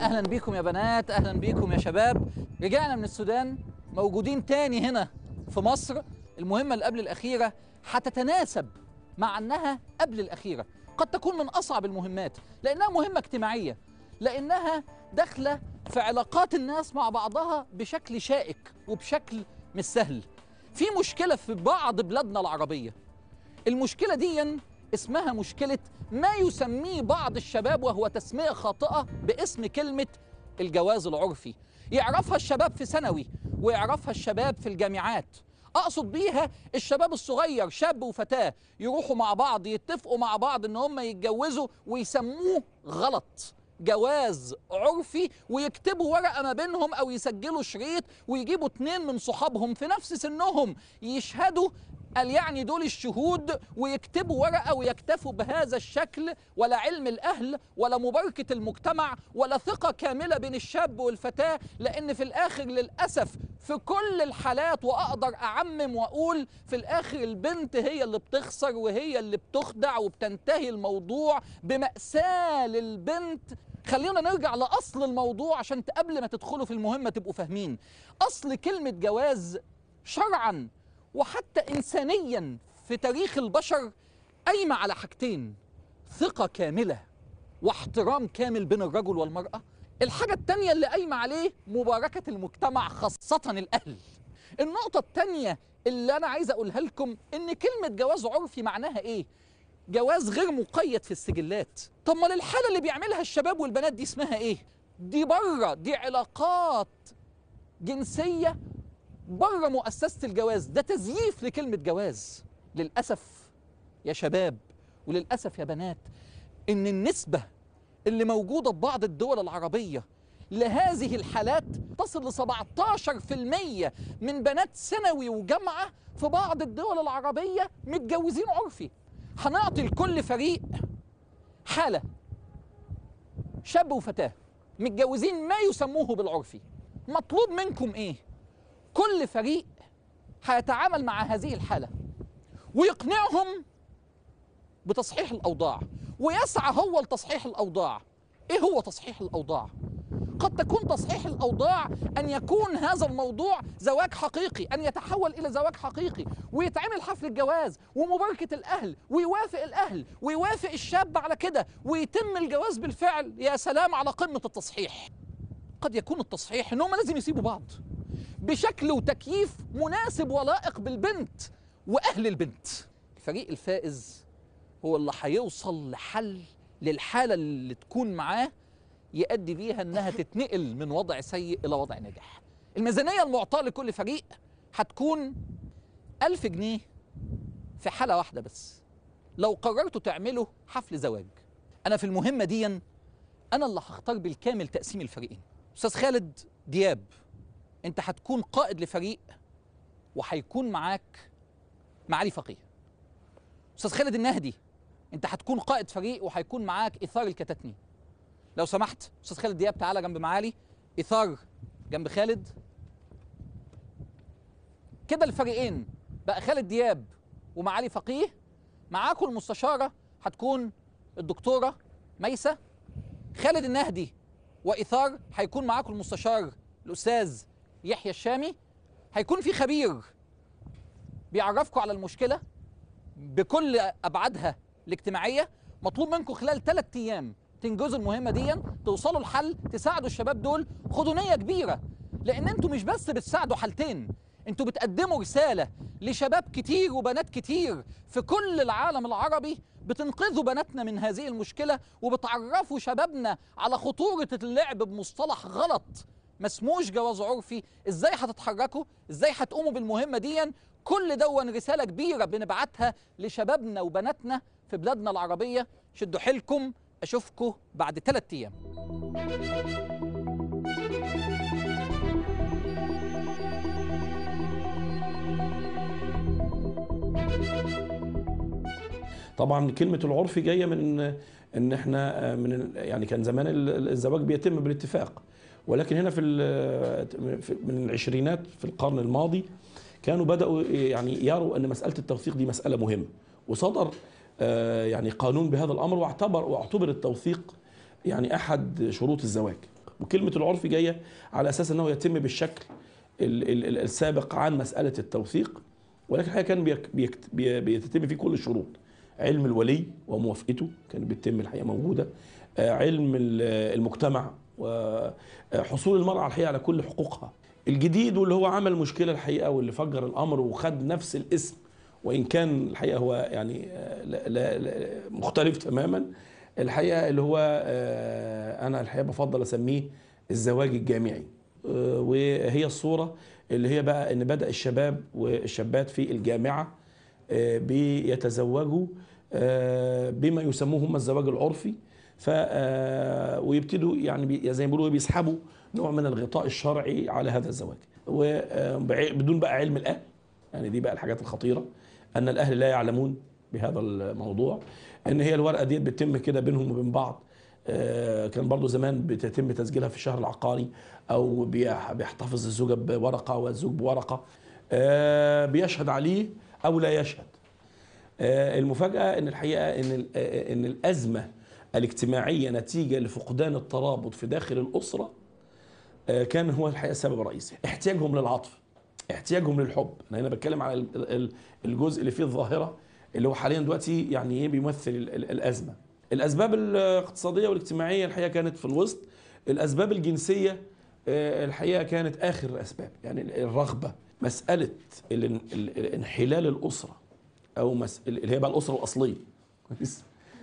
اهلا بيكم يا بنات اهلا بيكم يا شباب رجعنا من السودان موجودين تاني هنا في مصر المهمة اللي قبل الأخيرة هتتناسب مع أنها قبل الأخيرة قد تكون من أصعب المهمات لأنها مهمة اجتماعية لأنها داخلة في علاقات الناس مع بعضها بشكل شائك وبشكل مش سهل في مشكلة في بعض بلادنا العربية المشكلة دي اسمها مشكلة ما يسميه بعض الشباب وهو تسمية خاطئة باسم كلمة الجواز العرفي يعرفها الشباب في ثانوي ويعرفها الشباب في الجامعات اقصد بيها الشباب الصغير شاب وفتاه يروحوا مع بعض يتفقوا مع بعض ان هم يتجوزوا ويسموه غلط جواز عرفي ويكتبوا ورقه ما بينهم او يسجلوا شريط ويجيبوا اتنين من صحابهم في نفس سنهم يشهدوا قال يعني دول الشهود ويكتبوا ورقه ويكتفوا بهذا الشكل ولا علم الاهل ولا مباركه المجتمع ولا ثقه كامله بين الشاب والفتاه لان في الاخر للاسف في كل الحالات واقدر اعمم واقول في الاخر البنت هي اللي بتخسر وهي اللي بتخدع وبتنتهي الموضوع بماساه للبنت خلينا نرجع لاصل الموضوع عشان قبل ما تدخلوا في المهمه تبقوا فاهمين اصل كلمه جواز شرعا وحتى انسانيا في تاريخ البشر قايمه على حاجتين ثقه كامله واحترام كامل بين الرجل والمراه الحاجه الثانيه اللي قايمه عليه مباركه المجتمع خاصه الاهل النقطه الثانيه اللي انا عايز اقولها لكم ان كلمه جواز عرفي معناها ايه جواز غير مقيد في السجلات طب ما الحاله اللي بيعملها الشباب والبنات دي اسمها ايه دي بره دي علاقات جنسيه بره مؤسسه الجواز ده تزييف لكلمه جواز للاسف يا شباب وللاسف يا بنات ان النسبه اللي موجوده في بعض الدول العربيه لهذه الحالات تصل ل 17% من بنات ثانوي وجامعه في بعض الدول العربيه متجوزين عرفي هنعطي لكل فريق حاله شاب وفتاه متجوزين ما يسموه بالعرفي مطلوب منكم ايه كل فريق هيتعامل مع هذه الحالة ويقنعهم بتصحيح الأوضاع ويسعى هو لتصحيح الأوضاع إيه هو تصحيح الأوضاع؟ قد تكون تصحيح الأوضاع أن يكون هذا الموضوع زواج حقيقي أن يتحول إلى زواج حقيقي ويتعمل حفل الجواز ومباركة الأهل ويوافق الأهل ويوافق الشاب على كده ويتم الجواز بالفعل يا سلام على قمة التصحيح قد يكون التصحيح إن هم لازم يسيبوا بعض بشكل وتكييف مناسب ولائق بالبنت واهل البنت الفريق الفائز هو اللي هيوصل لحل للحاله اللي تكون معاه يؤدي بيها انها تتنقل من وضع سيء الى وضع ناجح الميزانيه المعطاه لكل فريق هتكون ألف جنيه في حالة واحدة بس لو قررتوا تعملوا حفل زواج أنا في المهمة دي أنا اللي هختار بالكامل تقسيم الفريقين أستاذ خالد دياب انت هتكون قائد لفريق وهيكون معاك معالي فقيه استاذ خالد النهدي انت هتكون قائد فريق وهيكون معاك اثار الكتاتني لو سمحت استاذ خالد دياب تعالى جنب معالي اثار جنب خالد كده الفريقين بقى خالد دياب ومعالي فقيه معاكم المستشاره هتكون الدكتوره ميسه خالد النهدي واثار هيكون معاكم المستشار الاستاذ يحيى الشامي هيكون في خبير بيعرفكم على المشكله بكل ابعادها الاجتماعيه مطلوب منكم خلال ثلاث ايام تنجزوا المهمه دي توصلوا لحل تساعدوا الشباب دول خدوا نيه كبيره لان انتوا مش بس بتساعدوا حالتين انتوا بتقدموا رساله لشباب كتير وبنات كتير في كل العالم العربي بتنقذوا بناتنا من هذه المشكله وبتعرفوا شبابنا على خطوره اللعب بمصطلح غلط ما اسموش جواز عرفي ازاي هتتحركوا ازاي هتقوموا بالمهمه دي كل دون رساله كبيره بنبعتها لشبابنا وبناتنا في بلادنا العربيه شدوا حيلكم اشوفكم بعد ثلاث ايام طبعا كلمه العرف جايه من ان احنا من ال- يعني كان زمان ال- الزواج بيتم بالاتفاق ولكن هنا في ال- في- من العشرينات في القرن الماضي كانوا بداوا يعني يروا ان مساله التوثيق دي مساله مهمه وصدر آه، يعني قانون بهذا الامر واعتبر واعتبر التوثيق يعني احد شروط الزواج وكلمه العرف جايه على اساس انه يتم بالشكل ال- ال- ال- السابق عن مساله التوثيق ولكن الحقيقه كان بيك بيكت بي- بيتم فيه كل الشروط علم الولي وموافقته كانت بتتم الحقيقه موجوده آه، علم ال- المجتمع وحصول المرأة على الحقيقة على كل حقوقها الجديد واللي هو عمل مشكلة الحقيقة واللي فجر الأمر وخد نفس الاسم وإن كان الحقيقة هو يعني آه، لا لا لا مختلف تماما الحقيقة اللي هو آه، أنا الحقيقة بفضل أسميه الزواج الجامعي آه، وهي الصورة اللي هي بقى إن بدأ الشباب والشابات في الجامعة آه، بيتزوجوا آه، بما يسموه هم الزواج العرفي ف آه، ويبتدوا يعني بي- زي ما بيقولوا بيسحبوا نوع من الغطاء الشرعي على هذا الزواج وبدون بقى علم الاهل يعني دي بقى الحاجات الخطيره ان الاهل لا يعلمون بهذا الموضوع ان هي الورقه ديت بتتم كده بينهم وبين بعض آه، كان برضو زمان بتتم تسجيلها في الشهر العقاري او بيح- بيحتفظ الزوجه بورقه والزوج بورقه آه، بيشهد عليه او لا يشهد آه، المفاجاه ان الحقيقه ان ال- آه، ان الازمه الاجتماعيه نتيجه لفقدان الترابط في داخل الاسره آه، كان هو الحقيقه السبب الرئيسي احتياجهم للعطف احتياجهم للحب انا هنا بتكلم على ال- ال- الجزء اللي فيه الظاهره اللي هو حاليا دلوقتي يعني ايه بيمثل ال- ال- الازمه الاسباب الاقتصاديه والاجتماعيه الحقيقه كانت في الوسط الاسباب الجنسيه آه، الحقيقه كانت اخر الاسباب يعني الرغبه مساله ال- ال- انحلال الاسره او مس... اللي هي بقى الاسره الاصليه كويس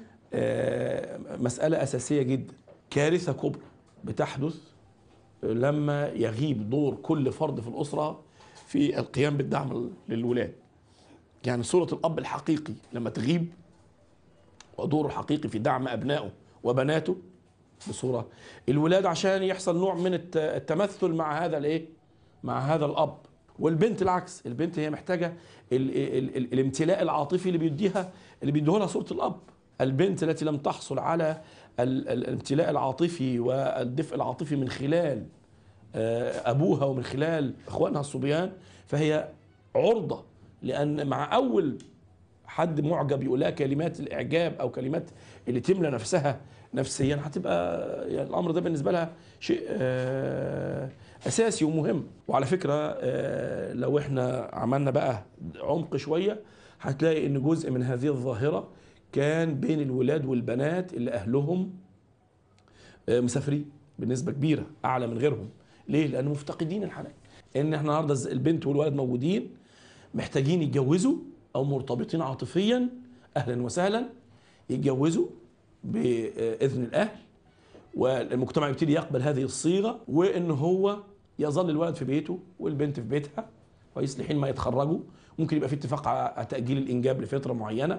آه، مساله اساسيه جدا كارثه كبرى بتحدث لما يغيب دور كل فرد في الاسره في القيام بالدعم للولاد يعني صوره الاب الحقيقي لما تغيب ودوره الحقيقي في دعم ابنائه وبناته بصوره الولاد عشان يحصل نوع من الت- التمثل مع هذا الايه مع هذا الاب والبنت العكس البنت هي محتاجه ال ال ال الامتلاء العاطفي اللي بيديها اللي بيديه لها صوره الاب البنت التي لم تحصل على ال- ال- الامتلاء العاطفي والدفء العاطفي من خلال آه، ابوها ومن خلال اخوانها الصبيان فهي عرضه لان مع اول حد معجب يقول لها كلمات الاعجاب او كلمات اللي تملى نفسها نفسيا هتبقى يعني الامر ده بالنسبه لها شيء آه، اساسي ومهم وعلى فكره آه، لو احنا عملنا بقى عمق شويه هتلاقي ان جزء من هذه الظاهره كان بين الولاد والبنات اللي اهلهم آه، مسافرين بنسبه كبيره اعلى من غيرهم ليه لان مفتقدين الحنان ان احنا النهارده الز- البنت والولد موجودين محتاجين يتجوزوا او مرتبطين عاطفيا اهلا وسهلا يتجوزوا باذن الاهل والمجتمع يبتدي يقبل هذه الصيغه وان هو يظل الولد في بيته والبنت في بيتها كويس لحين ما يتخرجوا ممكن يبقى في اتفاق على تاجيل الانجاب لفتره معينه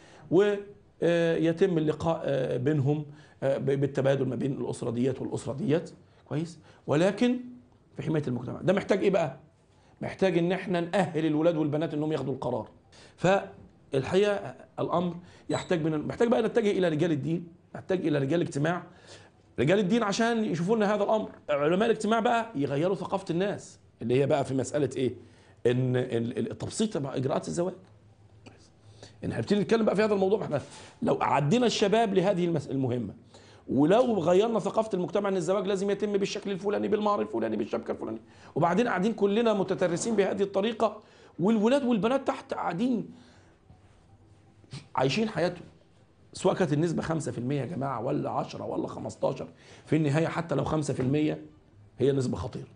ويتم اللقاء آه، بينهم آه، بالتبادل ما بين الاسره ديت والاسره ديت كويس ولكن في حمايه المجتمع ده محتاج ايه بقى محتاج ان احنا نأهل الولاد والبنات انهم ياخدوا القرار فالحقيقه الامر يحتاج من محتاج بقى نتجه الى رجال الدين نحتاج الى رجال الاجتماع رجال الدين عشان يشوفوا لنا هذا الامر علماء الاجتماع بقى يغيروا ثقافه الناس اللي هي بقى في مساله ايه ان ال- ال- تبسيط اجراءات الزواج ان احنا نبتدي نتكلم بقى في هذا الموضوع احنا لو عدينا الشباب لهذه المس- المهمه ولو غيرنا ثقافه المجتمع ان الزواج لازم يتم بالشكل الفلاني بالمهر الفلاني بالشبكه الفلانيه وبعدين قاعدين كلنا متترسين بهذه الطريقه والولاد والبنات تحت قاعدين عايشين حياتهم سواء كانت النسبة 5% يا جماعة ولا 10 ولا 15 في النهاية حتى لو 5% هي نسبة خطيرة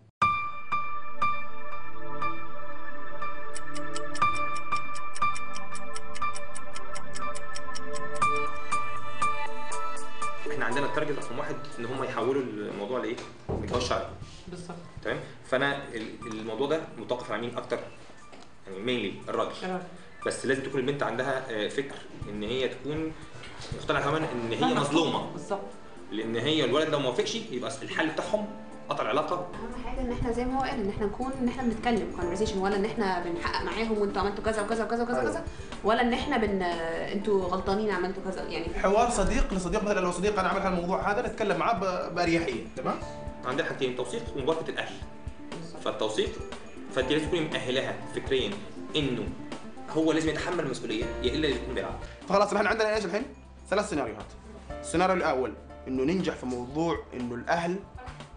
احنا عندنا التارجت رقم واحد ان هم يحولوا الموضوع لايه؟ لجواز شرعي بالظبط تمام؟ فانا ال- الموضوع ده متوقف على مين اكتر؟ يعني مينلي الراجل الراجل. بس لازم تكون البنت عندها آه، فكر ان هي تكون مقتنعه تماما ان هي مظلومه بالظبط لان هي الولد لو ما وافقش يبقى الحل بتاعهم قطع العلاقه اهم حاجه ان احنا زي ما هو قال ان احنا نكون ان احنا بنتكلم كونفرسيشن ولا ان احنا بنحقق معاهم وانتوا عملتوا كذا وكذا وكذا وكذا أيوة. كذا ولا ان احنا بن انتوا غلطانين عملتوا كذا يعني حوار صديق لصديق مثلا لو صديق انا عامل هالموضوع هذا نتكلم معاه ب- باريحيه تمام عندنا حاجتين توثيق ومباركه الاهل فالتوثيق فانت لازم تكوني مؤهلاها فكريا انه هو لازم يتحمل المسؤوليه يا الا يكون بيلعب فخلاص احنا عندنا ايش الحين؟ ثلاث سيناريوهات. السيناريو الاول انه ننجح في موضوع انه الاهل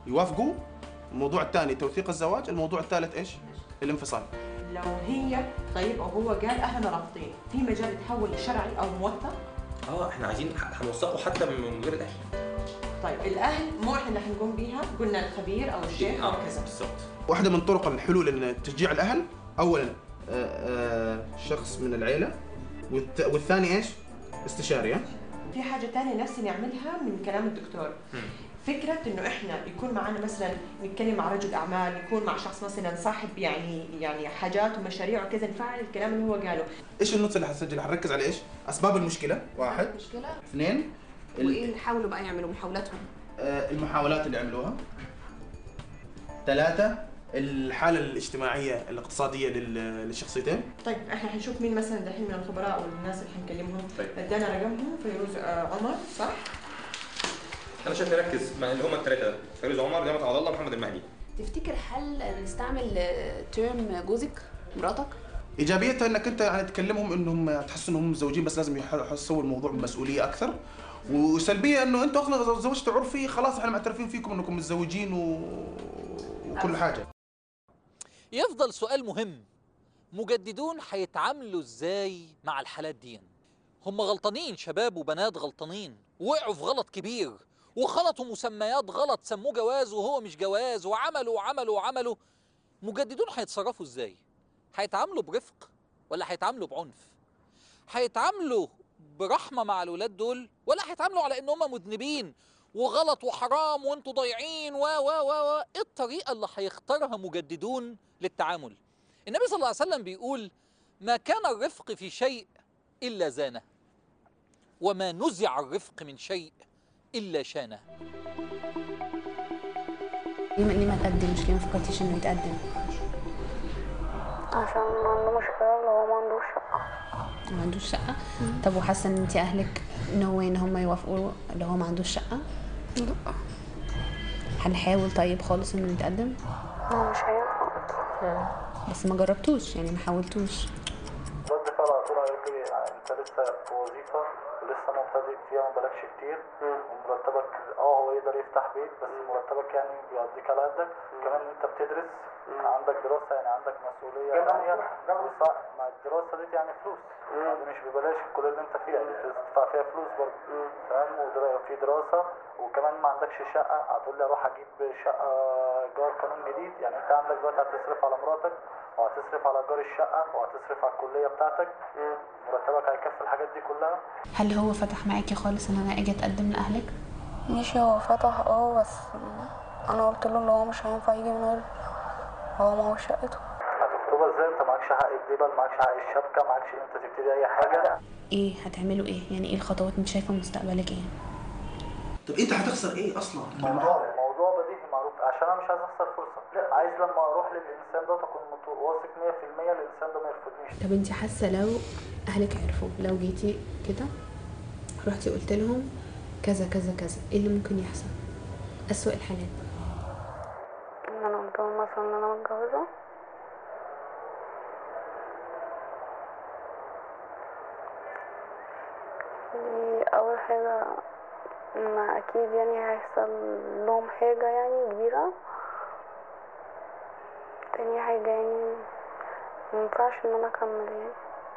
يوافقوا الموضوع الثاني توثيق الزواج الموضوع الثالث ايش الانفصال لو هي طيب او هو قال اهلنا رافضين في مجال يتحول لشرعي او موثق اه احنا عايزين ح- هنوثقه حتى من من غير الاهل طيب الاهل مو احنا اللي حنقوم بيها قلنا الخبير او الشيخ او اه كذا بالظبط واحده من طرق الحلول ان تشجيع الاهل اولا آه، آه، شخص من العيله والث- والثاني ايش استشاري ها؟ في حاجه تانية نفسي نعملها من كلام الدكتور فكرة انه احنا يكون معنا مثلا نتكلم مع رجل اعمال، يكون مع شخص مثلا صاحب يعني يعني حاجات ومشاريع وكذا نفعل الكلام اللي هو قاله، ايش النص اللي حتسجل حنركز على ايش اسباب المشكله واحد مشكله اثنين ال- وايه اللي حاولوا بقى يعملوا محاولاتهم آه، المحاولات اللي عملوها ثلاثة الحالة الاجتماعية الاقتصادية لل- للشخصيتين طيب احنا حنشوف مين مثلا دحين من الخبراء والناس اللي حنكلمهم، طيب. ادانا رقمهم فيروز آه، عمر صح؟ انا شايف نركز مع اللي هم الثلاثه فيروز عمر جامعه عبد الله محمد المهدي تفتكر حل نستعمل تيرم جوزك مراتك ايجابيتها انك انت يعني تكلمهم انهم تحس انهم متزوجين بس لازم يح- يحسوا الموضوع بمسؤوليه اكثر وسلبيه انه انتوا اصلا تزوجتوا عرفي خلاص احنا معترفين فيكم انكم متزوجين و... وكل حاجه يفضل سؤال مهم مجددون هيتعاملوا ازاي مع الحالات دي هم غلطانين شباب وبنات غلطانين وقعوا في غلط كبير وخلطوا مسميات غلط سموه جواز وهو مش جواز وعملوا وعملوا وعملوا مجددون هيتصرفوا ازاي هيتعاملوا برفق ولا هيتعاملوا بعنف هيتعاملوا برحمه مع الولاد دول ولا هيتعاملوا على ان هم مذنبين وغلط وحرام وانتوا ضايعين و و و و ايه الطريقه اللي هيختارها مجددون للتعامل النبي صلى الله عليه وسلم بيقول ما كان الرفق في شيء الا زانه وما نزع الرفق من شيء الا شانه ليه ما ليه ما تقدمش ليه ما فكرتيش انه يتقدم عشان ما عنده مشكلة اللي هو ما عندوش شقة ما عندوش شقه طب وحاسه ان انت اهلك نو ان هم يوافقوا اللي هو ما عندوش شقه لا هنحاول طيب خالص انه يتقدم هو مش هينفع بس ما جربتوش يعني ما حاولتوش رد فعل على طول هيقول لي انت لسه في وظيفه ولسه مبتدئ فيها ما بقالكش كتير ومرتبك اه هو يقدر يفتح بيت بس مرتبك يعني بيقضيك على قدك كمان انت بتدرس عندك دراسه يعني عندك مسؤوليه ثانيه وصع- مع الدراسه دي يعني فلوس يعني دي مش ببلاش الكليه اللي انت فيها دي بتدفع فيها فلوس برضه تمام وفي دراسه وكمان ما عندكش شقه هتقول لي اروح اجيب شقه ايجار قانون جديد يعني انت عندك دلوقتي هتصرف على مراتك وهتصرف على ايجار الشقه وهتصرف على الكليه بتاعتك مرتبك هيكفي الحاجات دي كلها هل هو فتح معاكي خالص ان انا اجي اتقدم لاهلك ماشي هو فتح اه بس انا قلت له اللي هو مش هينفع يجي من غير هو معهوش شقته هتخطبها ازاي انت معكش حق الدبل معكش حق الشبكه معكش ان انت تبتدي اي حاجه ايه هتعملوا ايه يعني ايه الخطوات انت شايفه مستقبلك ايه طب انت هتخسر ايه اصلا موضوع موضوع بديهي معروف عشان انا مش عايز اخسر فرصه لا عايز لما اروح للانسان ده اكون مت- واثق 100% الانسان ده ما يرفضنيش طب انت حاسه لو اهلك عرفوا لو جيتي كده رحتي قلت لهم كذا كذا كذا ايه اللي ممكن يحصل اسوأ الحالات ان انا قلت له مثلا ان انا متجوزة دي اول حاجة ما اكيد يعني هيحصل لهم حاجة يعني كبيرة تاني حاجة يعني مينفعش ان انا اكمل يعني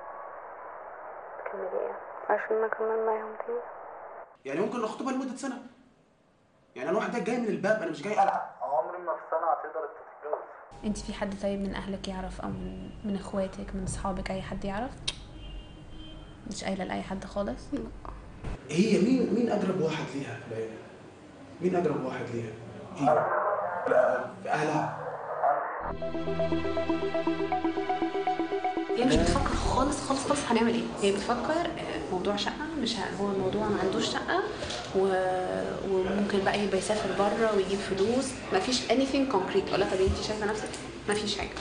تكملي ايه عشان انا اكمل معاهم تاني يعني ممكن نخطبها لمده سنه يعني انا واحد ده جاي من الباب انا مش جاي العب عمري ما في سنه هتقدر تتجوز انت في حد طيب من اهلك يعرف او من من اخواتك من اصحابك اي حد يعرف مش قايله لاي حد خالص هي مين مين اقرب واحد ليها ليلى؟ مين اقرب واحد ليها هي لا اهلها هي مش بتفكر خالص خالص خالص هنعمل ايه هي بتفكر آه، موضوع شقه مش ه- هو الموضوع ما عندوش شقه و... وممكن بقى يبقى يسافر بره ويجيب فلوس ما فيش anything concrete ولا طب انت شايفه نفسك ما فيش حاجه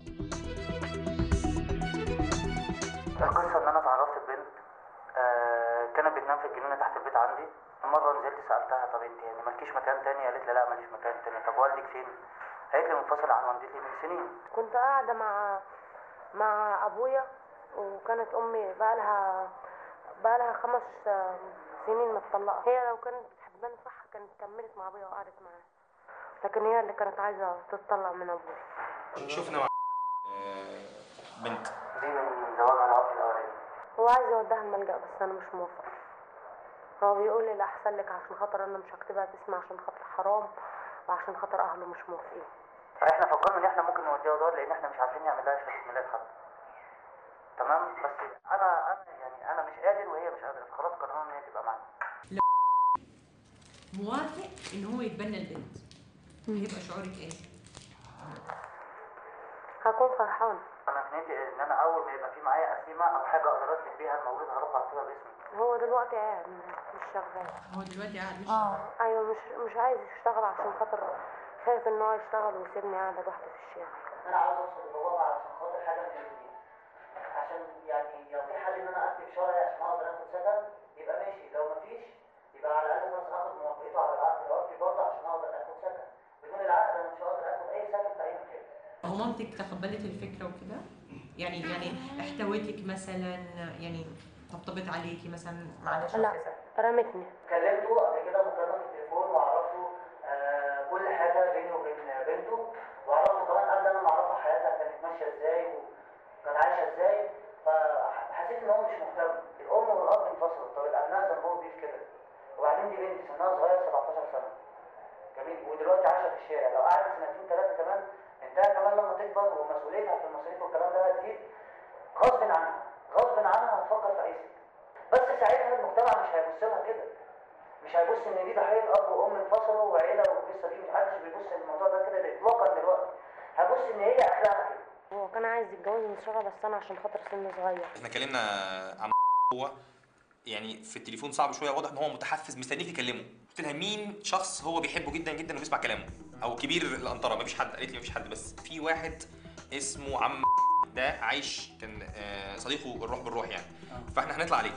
القصه ان انا اتعرفت ببنت آه كانت بتنام في الجنينه تحت البيت عندي مره نزلت سالتها طب انت يعني مالكيش مكان تاني قالت لي لا ماليش مكان تاني طب والدك فين قالت لي منفصل عن والدتي من سنين كنت قاعدة مع مع أبويا وكانت أمي بقالها بقالها خمس آه، سنين متطلقة هي لو كانت بتحبني صح كانت كملت مع أبويا وقعدت معاه لكن هي اللي كانت عايزة تتطلق من أبويا شفنا مع آه، بنت دي من زواجها العرفي الأولاني هو عايز يوديها الملجأ بس أنا مش موافقة هو بيقول لي الأحسن لك عشان خاطر أنا مش هكتبها باسمي عشان خاطر حرام وعشان خاطر أهله مش موافقين احنا فكرنا ان احنا ممكن نوديها دار لان احنا مش عارفين نعمل لها شهاده ميلاد حد تمام بس انا انا يعني انا مش قادر وهي مش قادره فخلاص قررنا ان هي تبقى معانا موافق ان هو يتبنى البنت هيبقى شعورك ايه؟ هكون فرحانة انا في نيتي ان انا اول ما يبقى في معايا قسيمه او حاجه اقدر اثبت بيها المولود هرفع فيها باسمي هو دلوقتي قاعد مش شغال هو دلوقتي قاعد مش اه ايوه مش مش عايز يشتغل عشان خاطر خايف ان هو يشتغل ويسيبني قاعده لوحدي في الشارع انا عاوز اوصل لبابا علشان خاطر حاجه من الاثنين عشان يعني لو في حل ان انا اكتب شرعي عشان اقدر اخد سكن يبقى ماشي لو مفيش يبقى على الاقل خلاص اخد موافقته على العقد العرفي برضه عشان اقدر اخد سكن بدون العقد انا مش هقدر اخد اي سكن في اي مكان هو مامتك تقبلت الفكره وكده؟ يعني يعني احتوتك مثلا يعني طبطبت عليكي مثلا معلش لا كذا رمتني كلمته قبل كده مكالمه في التليفون وعرفته آه كل حاجه بيني وبين بنته وعرفته كمان قبل انا ما اعرفها حياتها كانت ماشيه ازاي وكانت عايشه ازاي فحسيت ان هو مش مهتم الام والاب انفصلوا طب الابناء ذنبهم ايه في كده وبعدين دي بنت سنها صغير 17 سنه جميل ودلوقتي عايشه في الشارع لو قعدت سنتين ثلاثه كمان انتهى كمان لما تكبر ومسؤوليتها في المصاريف والكلام ده هتزيد غصب عنها غصب عنها هتفكر في اي سكه بس ساعتها المجتمع مش هيبص لها كده مش هيبص ان دي ضحيه اب وام انفصلوا وعيله والقصه دي مش محدش بيبص للموضوع ده كده اطلاقا دلوقتي هيبص ان هي اخلاقها كده هو كان عايز يتجوز من صغرى بس انا عشان خاطر سن صغير احنا اتكلمنا عن هو يعني في التليفون صعب شويه واضح ان هو متحفز مستنيك تكلمه قلت لها مين شخص هو بيحبه جدا جدا وبيسمع كلامه او كبير الانطره مفيش حد قالت لي مفيش حد بس في واحد اسمه عم ده عايش كان آه، صديقه الروح بالروح يعني فاحنا هنطلع عليه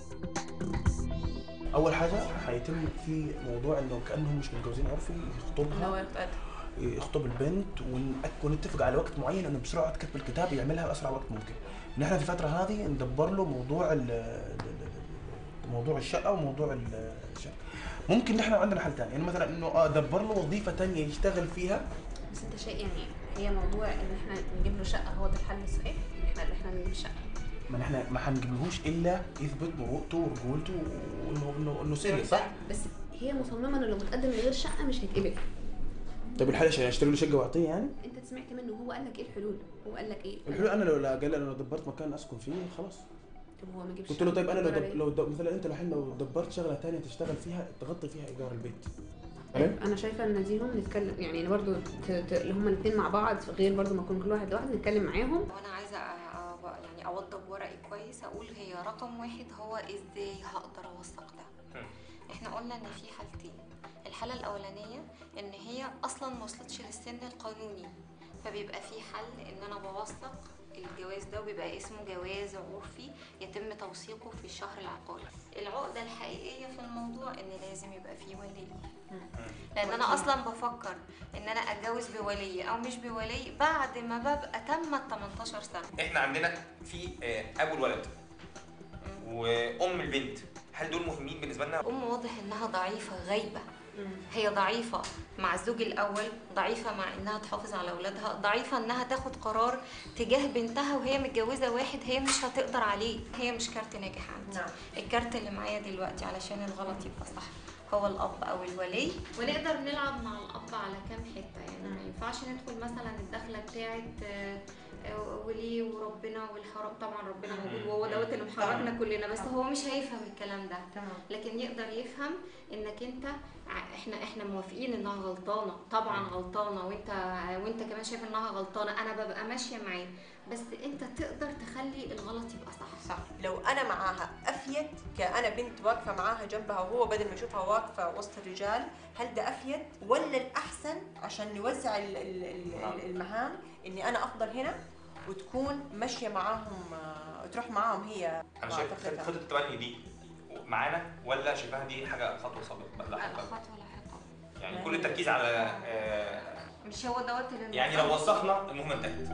اول حاجه هيتم في موضوع انه كانهم مش متجوزين عرفي يخطبها يخطب البنت ونأك- ونتفق على وقت معين انه بسرعه كتب الكتاب يعملها باسرع وقت ممكن. نحن في الفتره هذه ندبر له موضوع ال- ال- ال- موضوع الشقه وموضوع ال- الشقه. ممكن نحن عندنا حل ثاني يعني مثلا انه آه دبر له وظيفه ثانيه يشتغل فيها بس انت شيء يعني هي موضوع ان احنا نجيب له شقه هو ده الحل الصحيح ان احنا اللي احنا نجيب شقه ما نحن ما حنجيبلهوش الا يثبت مروءته ورجولته وانه انه انه سيريس صح؟ بس هي مصممه انه لو متقدم من غير شقه مش هيتقبل طيب الحل عشان اشتري له شقه واعطيه يعني؟ انت سمعت منه هو قال لك ايه الحلول هو قال لك ايه الحلول انا لو لا قال لي انا لو دبرت مكان اسكن فيه خلاص طب هو ما جابش قلت له طيب انا لو شقة دب... لو دب... مثلا انت الحين لو دبرت شغله ثانيه تشتغل فيها تغطي فيها ايجار البيت فاهم؟ انا شايفه ان ديهم نتكلم يعني برضو ت... ت... اللي هما الاثنين مع بعض غير برضو ما يكون كل واحد لوحده نتكلم معاهم وانا عايزه أ- أ- يعني اوضب ورقي كويس اقول هي رقم واحد هو ازاي هقدر اوثق ده احنا قلنا ان في حالتين الحاله الاولانيه ان هي اصلا ما وصلتش للسن القانوني فبيبقى في حل ان انا بوثق الجواز ده وبيبقى اسمه جواز عرفي يتم توثيقه في الشهر العقاري العقده الحقيقيه في الموضوع ان لازم يبقى فيه ولي لان انا اصلا بفكر ان انا اتجوز بولي او مش بولي بعد ما ببقى تمت 18 سنه احنا عندنا في آه، ابو الولد وام البنت هل دول مهمين بالنسبه لنا ام واضح انها ضعيفه غايبه هي ضعيفة مع الزوج الأول ضعيفة مع إنها تحافظ على أولادها ضعيفة إنها تاخد قرار تجاه بنتها وهي متجوزة واحد هي مش هتقدر عليه هي مش كارت ناجح عندي نعم. الكارت اللي معايا دلوقتي علشان الغلط يبقى صح هو الأب أو الولي ونقدر نلعب مع الأب على كام حتة يعني ما ينفعش ندخل مثلا الدخلة بتاعت آه، آه، ولي وربنا والحرام طبعا ربنا موجود وهو دوت اللي محركنا كلنا بس هو مش هيفهم الكلام ده تمام لكن يقدر يفهم انك انت ع- احنا احنا موافقين انها غلطانه طبعا غلطانه وانت وانت كمان شايف انها غلطانه انا ببقى ماشيه معاه بس انت تقدر تخلي الغلط يبقى صح صح لو انا معاها افيد كأنا بنت واقفه معاها جنبها وهو بدل ما يشوفها واقفه وسط الرجال هل ده افيد ولا الاحسن عشان نوزع ال- ال- ال- المهام اني انا افضل هنا وتكون ماشيه معاهم آه، تروح معاهم هي انا مع شايف طفلتها. خطه التبني دي معانا ولا شايفاها دي حاجه خطوه سابقه لا لا خطوه لاحقه يعني كل التركيز على آه، مش هو دوت اللي يعني لو وثقنا المهمه انتهت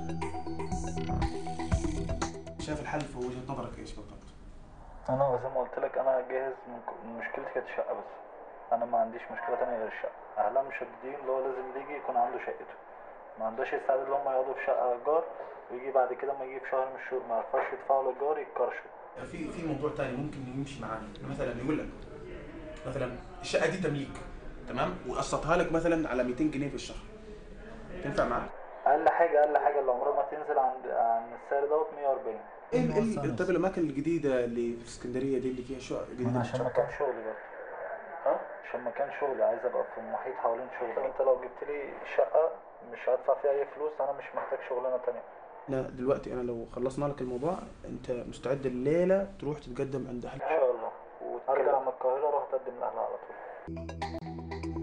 شايف الحل في وجهه نظرك ايش بالضبط؟ انا زي ما قلت لك انا جاهز من ك- مشكلتي كانت الشقه بس انا ما عنديش مشكله تانية غير الشقه اهلها مشددين اللي هو لازم اللي يجي يكون عنده شقته ما عندهاش استعداد ان هم يقعدوا في شقه ايجار ويجي بعد كده ما يجي في شهر من الشهور ما يعرفوش يدفعوا الايجار يتكرشوا في في موضوع تاني ممكن يمشي معانا مثلا يقول لك مثلا الشقه دي تمليك تمام وقسطها لك مثلا على 200 جنيه في الشهر تنفع معاك؟ اقل حاجه اقل حاجه اللي عمرها ما تنزل عن عن السعر دوت 140 ايه ال- ال- طب الاماكن الجديده اللي في اسكندريه دي اللي فيها شقق جديده عشان مكان شغلي برضه ها عشان مكان شغلي عايز ابقى في محيط حوالين شغلي انت لو جبت لي شقه مش هدفع فيها اي فلوس انا مش محتاج شغلانه تانية لا دلوقتي انا لو خلصنا لك الموضوع انت مستعد الليله تروح تتقدم عند اهل ان شاء الله وارجع من القاهره اروح اقدم لاهلها على طول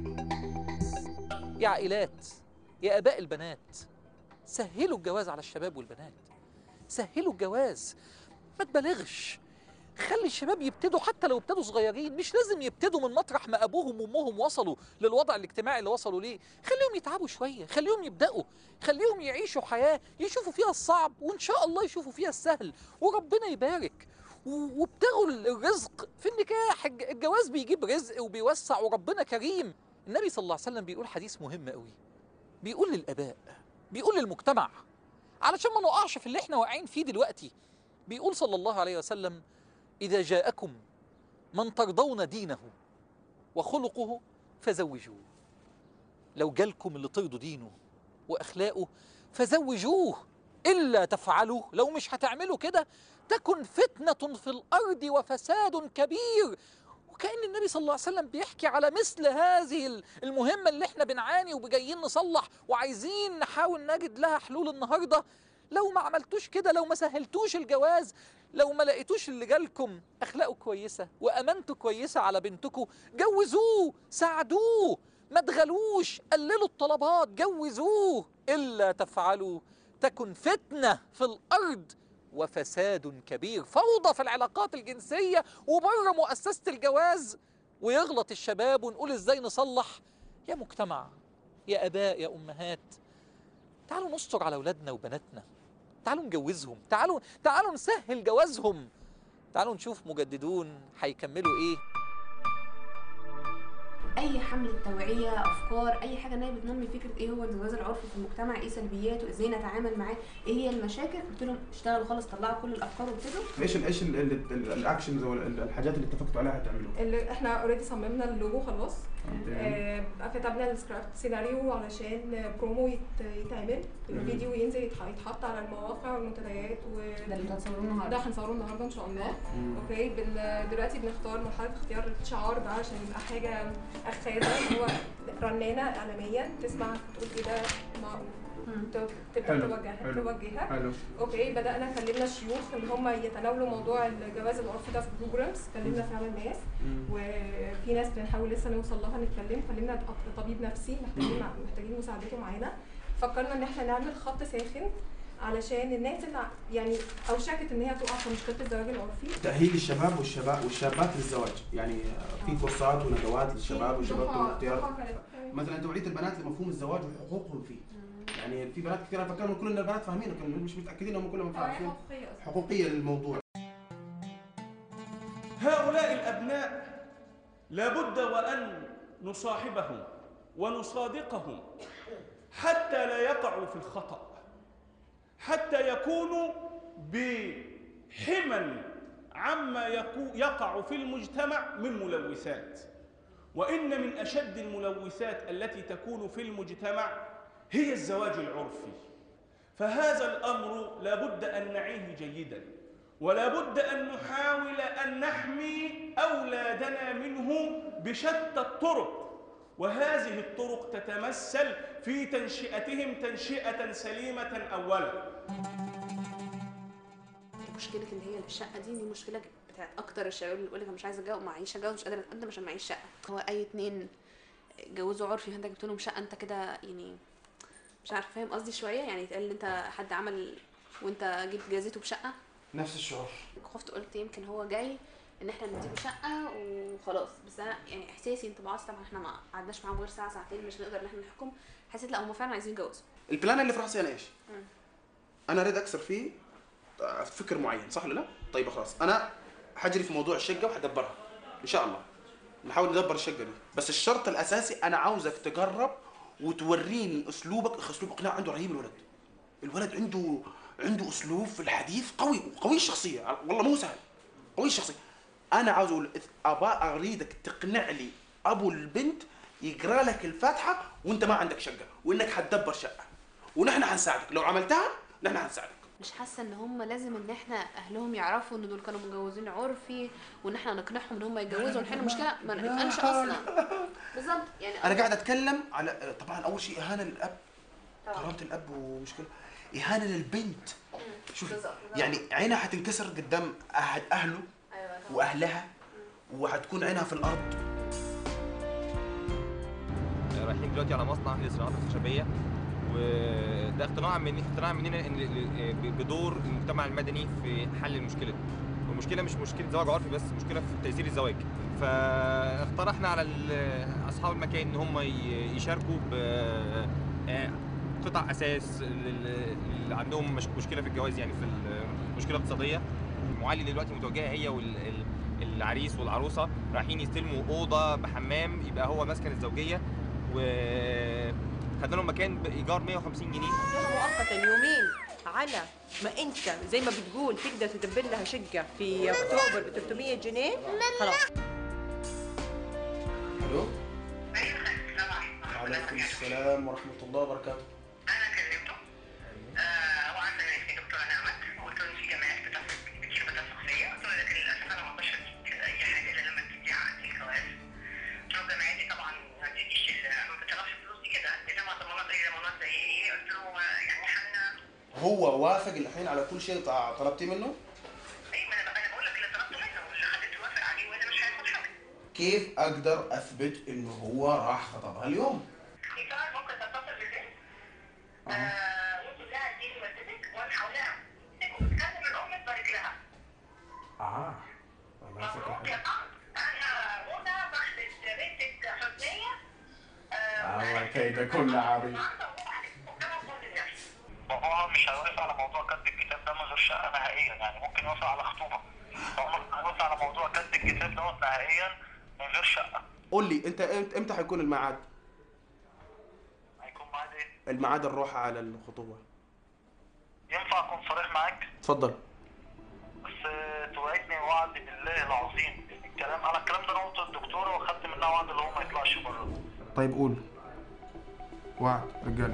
يا عائلات يا اباء البنات سهلوا الجواز على الشباب والبنات سهلوا الجواز ما تبالغش خلي الشباب يبتدوا حتى لو ابتدوا صغيرين مش لازم يبتدوا من مطرح ما ابوهم وامهم وصلوا للوضع الاجتماعي اللي وصلوا ليه خليهم يتعبوا شويه خليهم يبداوا خليهم يعيشوا حياه يشوفوا فيها الصعب وان شاء الله يشوفوا فيها السهل وربنا يبارك و- وابتغوا الرزق في النكاح الج- الجواز بيجيب رزق وبيوسع وربنا كريم النبي صلى الله عليه وسلم بيقول حديث مهم قوي بيقول للاباء بيقول للمجتمع علشان ما نقعش في اللي احنا واقعين فيه دلوقتي بيقول صلى الله عليه وسلم اذا جاءكم من ترضون دينه وخلقه فزوجوه لو جالكم اللي ترضوا دينه واخلاقه فزوجوه الا تفعلوا لو مش هتعملوا كده تكن فتنه في الارض وفساد كبير وكأن النبي صلى الله عليه وسلم بيحكي على مثل هذه المهمة اللي احنا بنعاني وجايين نصلح وعايزين نحاول نجد لها حلول النهاردة لو ما عملتوش كده لو ما سهلتوش الجواز لو ما لقيتوش اللي جالكم أخلاقه كويسة وأمانته كويسة على بنتكم جوزوه ساعدوه ما تغلوش قللوا الطلبات جوزوه إلا تفعلوا تكن فتنة في الأرض وفساد كبير فوضى في العلاقات الجنسية وبره مؤسسة الجواز ويغلط الشباب ونقول ازاي نصلح يا مجتمع يا اباء يا امهات تعالوا نستر على اولادنا وبناتنا تعالوا نجوزهم تعالوا تعالوا نسهل جوازهم تعالوا نشوف مجددون هيكملوا ايه اي حمله توعيه افكار اي حاجه ان هي بتنمي فكره ايه هو الجواز العرفي في المجتمع ايه سلبياته ازاي نتعامل معاه ايه هي المشاكل قلت لهم اشتغلوا خالص طلعوا كل الافكار وابتدوا ايش ال ايش ال- ال- ال- الاكشنز او ال- الحاجات اللي اتفقتوا عليها هتعملوها؟ اللي احنا اوريدي صممنا اللوجو خلاص تمام. آه كتبنا السكريبت سيناريو علشان برومو يت- يتعمل الفيديو ينزل يتح- يتحط على المواقع والمنتديات و ده اللي هتصوروه النهارده ده هنصوره النهارده ان شاء الله مم. اوكي بال... دلوقتي بنختار مرحله اختيار الشعار بقى عشان يبقى حاجه اخاذه اللي هو رنانه اعلاميا تسمع تقول ايه ده ما- ت- تبدا حلو، توجه حلو، توجهها حلو. اوكي بدانا كلمنا الشيوخ ان هم يتناولوا موضوع الجواز العرفي ده في بروجرامز كلمنا فعلا ناس مم. وفي ناس بنحاول لسه نوصل لها نتكلم كلمنا ط- طبيب نفسي محتاجين محتاجين مساعدته معانا فكرنا ان احنا نعمل خط ساخن علشان الناس اللي ع- يعني اوشكت ان هي تقع في مشكله الزواج العرفي تأهيل الشباب والشباب والشابات للزواج يعني في فرصات وندوات للشباب والشباب دفعة- تم اختيار دفعة كانت- مثلا توعيه البنات لمفهوم الزواج وحقوقهم فيه يعني في بنات كثير انا فكرنا كل ان البنات فاهمين لكن مش متاكدين انهم كلهم توعية فاهمين حقوقية أصلاً. حقوقيه للموضوع هؤلاء الأبناء لابد وأن نصاحبهم ونصادقهم حتى لا يقعوا في الخطأ حتى يكونوا بحمى عما يكو- يقع في المجتمع من ملوثات وإن من أشد الملوثات التي تكون في المجتمع هي الزواج العرفي فهذا الأمر لابد أن نعيه جيداً ولا بد أن نحاول أن نحمي أولادنا منه بشتى الطرق وهذه الطرق تتمثل في تنشئتهم تنشئة سليمة أولا مشكله اللي هي الشقه دي دي مشكله بتاعت اكتر الشباب اللي يقول لك أنا مش عايزه اتجوز معيش اتجوز مش قادره اتقدم عشان معيش شقه هو اي اتنين اتجوزوا عرفي فانت جبت لهم شقه انت كده يعني مش عارفه فاهم قصدي شويه يعني يتقال ان انت حد عمل وانت جيت جازيته بشقه نفس الشعور خفت قلت يمكن هو جاي ان احنا نديله شقه وخلاص بس انا يعني احساسي انطباعاتي طبعا احنا ما قعدناش معاهم غير ساعه ساعتين مش نقدر ان احنا نحكم حسيت لا هم فعلا عايزين يتجوزوا البلان اللي في راسي انا ايش؟ مم. انا اريد اكسر فيه فكر معين صح ولا لا؟ طيب خلاص انا حجري في موضوع الشقه وحدبرها ان شاء الله نحاول ندبر الشقه دي بس الشرط الاساسي انا عاوزك تجرب وتوريني اسلوبك اسلوب اقناع عنده رهيب الولد الولد عنده عنده اسلوب في الحديث قوي قوي الشخصيه والله مو سهل قوي الشخصيه انا عاوز اقول ابا اريدك تقنع لي ابو البنت يقرا لك الفاتحه وانت ما عندك شقه وانك حتدبر شقه ونحن حنساعدك لو عملتها نحن حنساعدك مش حاسه ان هم لازم ان احنا اهلهم يعرفوا ان دول كانوا متجوزين عرفي وان احنا نقنعهم ان هم يتجوزوا ونحل المشكله ما نتقالش اصلا بالظبط يعني انا قاعد اتكلم على طبعا اول شيء اهانه للاب كرامه الاب ومشكله اهانه للبنت شوفي بالظبط. يعني عينها حتنكسر قدام احد اهله واهلها وهتكون عينها في الارض رايحين دلوقتي على مصنع للصناعات الخشبيه وده اقتناع من اقتناع مننا ان ب- بدور المجتمع المدني في حل المشكله دي والمشكله مش مشكله زواج عرفي بس مشكله في تيسير الزواج فاقترحنا على ال- اصحاب المكان ان هم ي- يشاركوا ب آه، قطع اساس لل- اللي عندهم مش- مشكله في الجواز يعني في ال- مشكله اقتصاديه المعالي دلوقتي متوجهه هي والعريس والعروسه رايحين يستلموا اوضه بحمام يبقى هو مسكن الزوجيه وخدنا لهم مكان بايجار 150 جنيه مؤقتا يومين على ما انت زي ما بتقول تقدر تدبر لها شقه في اكتوبر ب 300 جنيه خلاص الو وعليكم السلام ورحمه الله وبركاته هو وافق الحين على كل شيء طع- طلبتي منه؟ كيف اقدر اثبت انه هو راح خطبها اليوم؟ اه ما فكرة آه كيد كل عظيم وهو مش هيوافق على موضوع كتب الكتاب ده من غير شقه نهائيا يعني ممكن يوافق على خطوبه هو ممكن يوافق على موضوع كتب الكتاب دوت نهائيا من غير شقه قول لي انت امتى امتى حيكون الميعاد؟ هيكون بعد ايه؟ الميعاد نروح على الخطوبة ينفع اكون صريح معاك اتفضل بس توعدني وعد بالله العظيم الكلام انا الكلام ده انا قلته للدكتوره واخدت منها وعد اللي هو ما يطلعش بره طيب قول وعد رجالي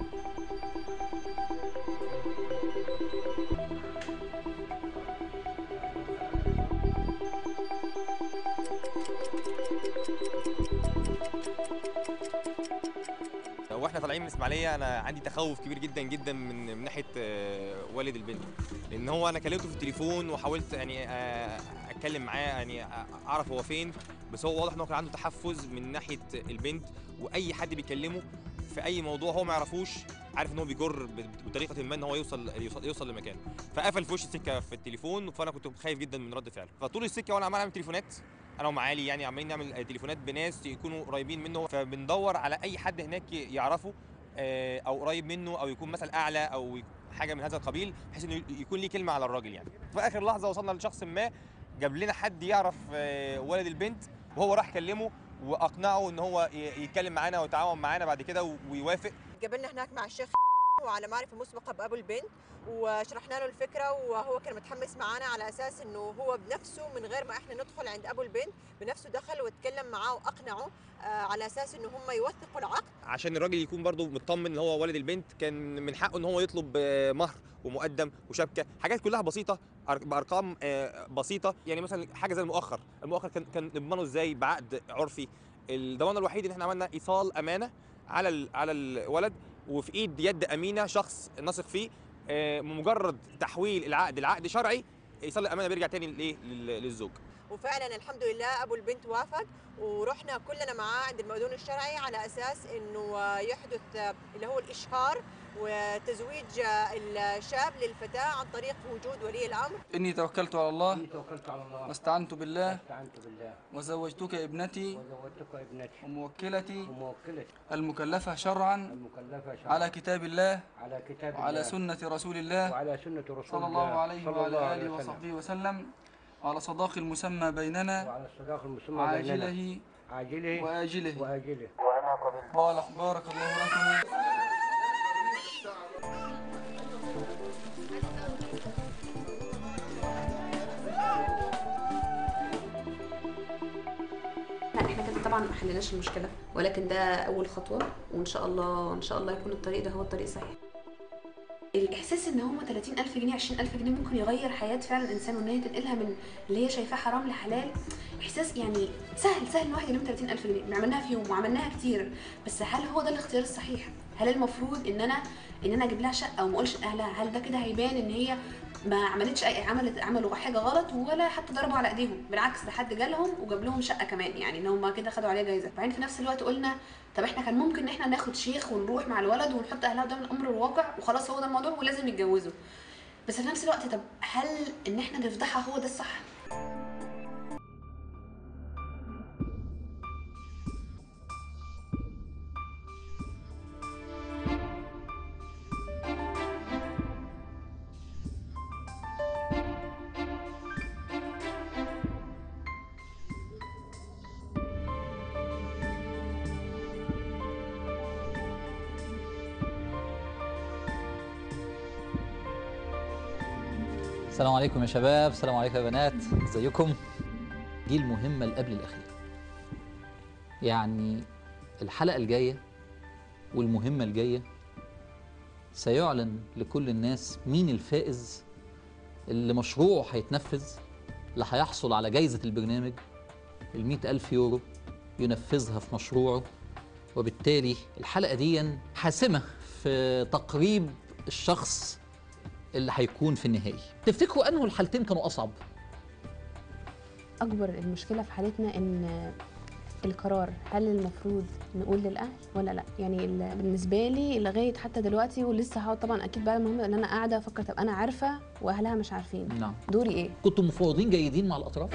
واحنا طالعين من الاسماعيليه انا عندي تخوف كبير جدا جدا من من ناحيه آه، والد البنت لان هو انا كلمته في التليفون وحاولت يعني آه، اتكلم معاه يعني اعرف هو فين بس هو واضح ان هو كان عنده تحفز من ناحيه البنت واي حد بيكلمه في اي موضوع هو ما يعرفوش عارف ان هو بيجر ب- بطريقه ما ان هو يوصل يوصل, يوصل لمكان فقفل في وش السكه في التليفون فانا كنت خايف جدا من رد فعله فطول السكه وانا عمال اعمل تليفونات انا ومعالي يعني عمالين نعمل تليفونات بناس يكونوا قريبين منه فبندور على اي حد هناك يعرفه آه، او قريب منه او يكون مثلا اعلى او يك- حاجه من هذا القبيل بحيث انه يكون ليه كلمه على الراجل يعني في اخر لحظه وصلنا لشخص ما جاب لنا حد يعرف آه، والد البنت وهو راح كلمه واقنعه ان هو ي- يتكلم معانا ويتعاون معانا بعد كده و- ويوافق قابلنا هناك مع الشيخ وعلى معرفه مسبقه بابو البنت وشرحنا له الفكره وهو كان متحمس معانا على اساس انه هو بنفسه من غير ما احنا ندخل عند ابو البنت بنفسه دخل واتكلم معاه واقنعه آه، على اساس انه هم يوثقوا العقد عشان الراجل يكون برضه مطمن ان هو والد البنت كان من حقه ان هو يطلب آه، مهر ومقدم وشبكه حاجات كلها بسيطه أر- بارقام آه، بسيطه يعني مثلا حاجه زي المؤخر المؤخر كان كان نضمنه ازاي بعقد عرفي الضمان الوحيد ان احنا عملنا ايصال امانه على ال- على الولد وفي ايد يد امينه شخص نثق فيه آه، مجرد تحويل العقد لعقد شرعي ايصال الامانه بيرجع تاني للايه لل- للزوج وفعلا الحمد لله ابو البنت وافق ورحنا كلنا معاه عند المأذون الشرعي على اساس انه آه، يحدث آه، اللي هو الاشهار وتزويج آه، الشاب للفتاه عن طريق وجود ولي الامر إني توكلت على الله توكلت على الله واستعنت بالله استعنت بالله وزوجتك ابنتي وزوجتك ابنتي وموكلتي وموكلتي المكلفة شرعا المكلفة شرعا على كتاب الله على كتاب وعلى الله سنة رسول الله وعلى سنة رسول صلى الله الله عليه صلى وعلى الله عليه آله وسلم. وصحبه وسلم وعلى صداق المسمى بيننا وعلى الصداق المسمى بيننا عاجله عاجله وآجله وآجله وأنا قبلت قال بارك الله لكم لا احنا كده طبعا ما حليناش المشكله ولكن ده اول خطوه وان شاء الله ان شاء الله يكون الطريق ده هو الطريق الصحيح الاحساس ان هم 30000 جنيه 20000 جنيه ممكن يغير حياه فعلا انسان وان هي تنقلها من اللي هي شايفاه حرام لحلال احساس يعني سهل سهل ان واحد يلم 30000 جنيه عملناها في يوم وعملناها كتير بس هل هو ده الاختيار الصحيح هل المفروض ان انا ان انا اجيب لها شقه وما اقولش لاهلها هل ده كده هيبان ان هي ما عملتش اي عملت عملوا حاجه غلط ولا حتى ضربوا على ايديهم بالعكس ده حد جالهم وجاب لهم شقه كمان يعني ان هم كده خدوا عليها جايزه بعدين في نفس الوقت قلنا طب احنا كان ممكن ان احنا ناخد شيخ ونروح مع الولد ونحط اهلها قدام الامر الواقع وخلاص هو ده الموضوع ولازم يتجوزوا بس في نفس الوقت طب هل ان احنا نفضحها هو ده الصح السلام عليكم يا شباب السلام عليكم يا بنات ازيكم دي المهمة اللي قبل الأخيرة يعني الحلقة الجاية والمهمة الجاية سيعلن لكل الناس مين الفائز اللي مشروعه هيتنفذ اللي هيحصل على جايزة البرنامج المئة ألف يورو ينفذها في مشروعه وبالتالي الحلقة دي حاسمة في تقريب الشخص اللي هيكون في النهائي تفتكروا انه الحالتين كانوا اصعب اكبر المشكله في حالتنا ان القرار هل المفروض نقول للاهل ولا لا يعني ال- بالنسبه لي لغايه حتى دلوقتي ولسه هقعد طبعا اكيد بعد المهم ان انا قاعده افكر طب انا عارفه واهلها مش عارفين نعم دوري ايه كنتوا مفوضين جيدين مع الاطراف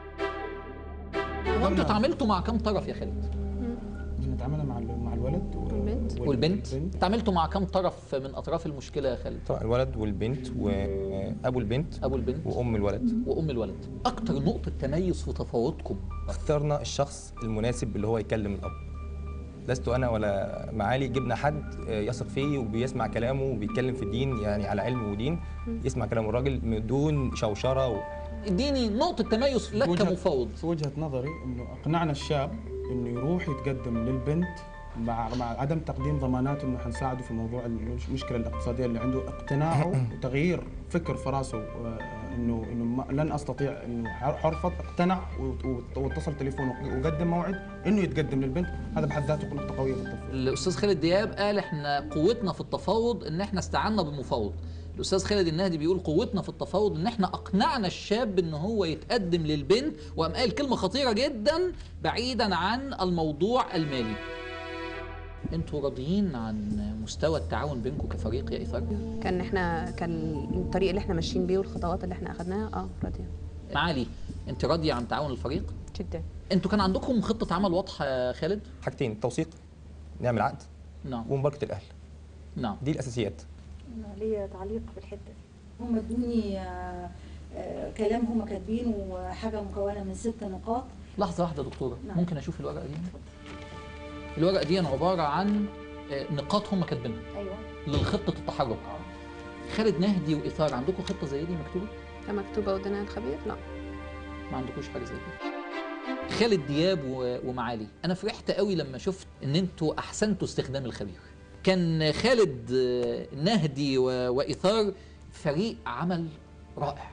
وانتوا اتعاملتوا مع كم طرف يا خالد نتعامل مع ال- مع الولد والبنت والبنت اتعاملتوا مع كم طرف من اطراف المشكله يا خالد طبعا الولد والبنت وابو البنت ابو البنت وام الولد وام الولد اكتر نقطه تميز في تفاوضكم اخترنا الشخص المناسب اللي هو يكلم الاب لست انا ولا معالي جبنا حد يثق فيه وبيسمع كلامه وبيتكلم في الدين يعني على علم ودين يسمع كلام الراجل من دون شوشره و... اديني نقطه تميز لك وجهة- كمفاوض في وجهه نظري انه اقنعنا الشاب انه يروح يتقدم للبنت مع مع عدم تقديم ضمانات انه حنساعده في موضوع المش- المشكله الاقتصاديه اللي عنده اقتناعه وتغيير فكر في راسه آه، انه انه ما- لن استطيع انه ح- حرفض اقتنع وت- وت- واتصل تليفونه وقدم موعد انه يتقدم للبنت هذا بحد ذاته نقطه قويه في التفاوض الاستاذ خالد دياب قال احنا قوتنا في التفاوض ان احنا استعنا بمفاوض الاستاذ خالد النهدي بيقول قوتنا في التفاوض ان احنا اقنعنا الشاب ان هو يتقدم للبنت وقام قال كلمه خطيره جدا بعيدا عن الموضوع المالي انتوا راضيين عن مستوى التعاون بينكم كفريق يا ايثار كان احنا كان الطريق اللي احنا ماشيين بيه والخطوات اللي احنا اخدناها اه راضيه معالي انت راضيه عن تعاون الفريق جدا انتوا كان عندكم خطه عمل واضحه يا خالد حاجتين توثيق نعمل عقد نعم ومباركه الاهل نعم دي الاساسيات أنا ليا تعليق في الحته دي هم ادوني آه، آه، كلام هم كاتبينه وحاجه مكونه من ست نقاط لحظه واحده يا دكتوره نعم. ممكن اشوف الورقه دي الورقه دي عباره عن آه، نقاط هم كاتبينها ايوه للخطه التحرك خالد نهدي وايثار عندكم خطه زي دي مكتوبه كان مكتوبه قدامنا الخبير لا ما عندكوش حاجه زي كده خالد دياب و- ومعالي انا فرحت قوي لما شفت ان انتوا احسنتوا استخدام الخبير كان خالد آه، نهدي و- وايثار فريق عمل رائع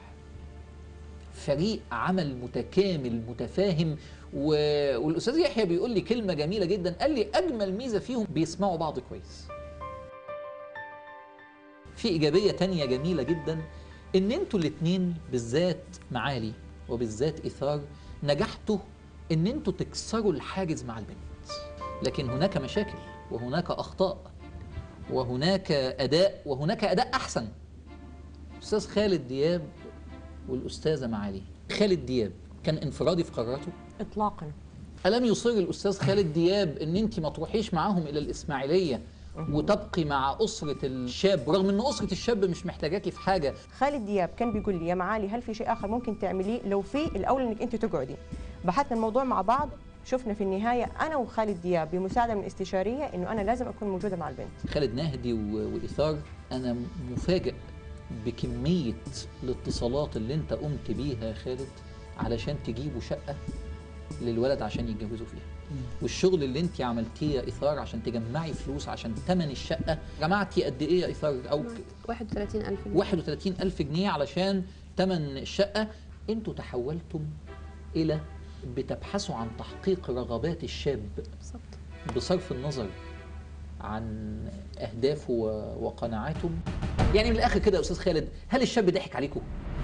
فريق عمل متكامل متفاهم و... والاستاذ يحيى بيقول لي كلمه جميله جدا قال لي اجمل ميزه فيهم بيسمعوا بعض كويس في ايجابيه تانية جميله جدا ان انتوا الاتنين بالذات معالي وبالذات ايثار نجحتوا ان انتوا تكسروا الحاجز مع البنت لكن هناك مشاكل وهناك اخطاء وهناك اداء وهناك اداء احسن استاذ خالد دياب والاستاذه معالي خالد دياب كان انفرادي في قراراته اطلاقا الم يصر الاستاذ خالد دياب ان انت ما تروحيش معاهم الى الاسماعيليه وتبقي مع اسره الشاب رغم ان اسره الشاب مش محتاجاكي في حاجه خالد دياب كان بيقول لي يا معالي هل في شيء اخر ممكن تعمليه لو في الاولى انك انت تقعدي بحثنا الموضوع مع بعض شفنا في النهايه انا وخالد دياب بمساعده من استشاريه انه انا لازم اكون موجوده مع البنت خالد نهدي و- وايثار انا مفاجئ بكميه الاتصالات اللي انت قمت بيها يا خالد علشان تجيبوا شقه للولد عشان يتجوزوا فيها والشغل اللي انت عملتيه يا ايثار عشان تجمعي فلوس عشان ثمن الشقه جمعتي قد ايه يا ايثار او 31000 جنيه 31 ألف جنيه علشان ثمن الشقة انتوا تحولتم إلى بتبحثوا عن تحقيق رغبات الشاب بالظبط بصرف النظر عن أهدافه و- وقناعاته يعني من الآخر كده يا أستاذ خالد هل الشاب ضحك عليكم؟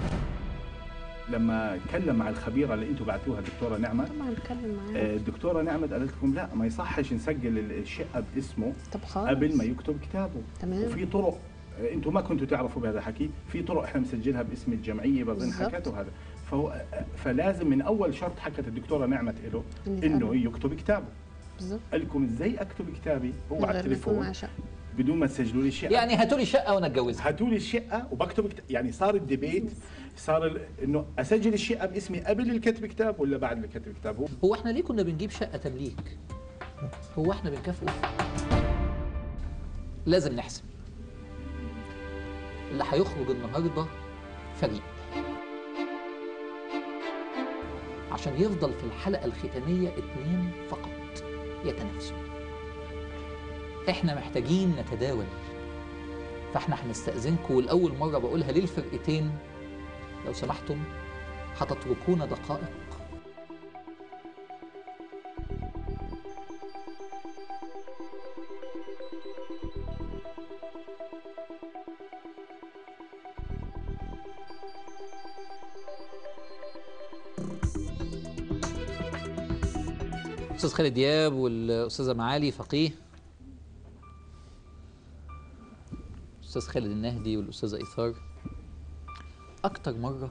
لما اتكلم مع الخبيره اللي انتم بعتوها الدكتوره نعمه طبعا اتكلم معاه آه، الدكتوره نعمه قالت لكم لا ما يصحش نسجل ال- الشقه باسمه طب خالص قبل ما يكتب كتابه تمام. وفي طرق آه، انتم ما كنتوا تعرفوا بهذا الحكي في طرق احنا مسجلها باسم الجمعيه بظن بالظبط. حكته هذا فهو آه، فلازم من اول شرط حكت الدكتوره نعمه له إن انه يتقبل. يكتب كتابه بالظبط قال لكم ازاي اكتب كتابي هو من على غير ما يكون التليفون معاه شقة. بدون ما تسجلوا لي الشقه يعني هاتوا لي شقة وأنا أتجوزها هاتوا لي الشقه وبكتب كت... يعني صار الديبيت صار ال... انه اسجل الشقه باسمي قبل الكتب كتاب ولا بعد الكتب كتاب هو هو احنا ليه كنا بنجيب شقة تمليك؟ هو احنا بنكافئه؟ لازم نحسم اللي هيخرج النهارده فريق عشان يفضل في الحلقة الختامية اتنين فقط يتنافسوا احنا محتاجين نتداول فاحنا هنستأذنكم والأول مرة بقولها للفرقتين لو سمحتم هتتركونا دقائق استاذ خالد دياب والاستاذه معالي فقيه استاذ خالد النهدي والاستاذه ايثار اكتر مره